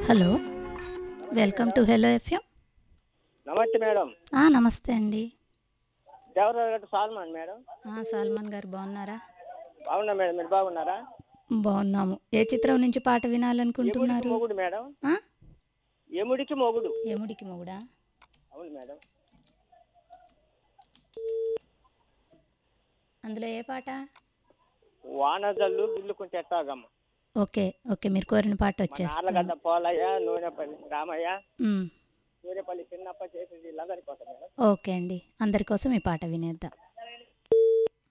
Hello welcome to hello FM నమస్తే madam నమస్తే అండి దేవరాజు సాల్మాన్ మేడం ఆ, సల్మాన్ గారు బాగున్నారా బాగున్నా మేడం మీరు బాగున్నారా బాగున్నాము ఏ చిత్రం నుంచి పాట ఎముడికి వినాలనుకుంటున్నారు మొగుడు మేడం ఆ? ఎముడికి మొగుడు యముడికి మొగుడా అవును మేడం అందులో ఏ పాట వానజల్లు బిల్లు కొంచెం ఎట్టాగమ్మ ఓకే ఓకే మీరు కోరిన పాట మన వచ్చేస్తుంది ఆర్లగడ్డ పోలయ్య నూనెపల్లి రామయ్య మ్, నూనెపల్లి చిన్నప్ప చేసింది వీళ్ళందరి కోసం మేడం ఓకే అండి అందరి కోసం ఈ పాట వినేద్దాం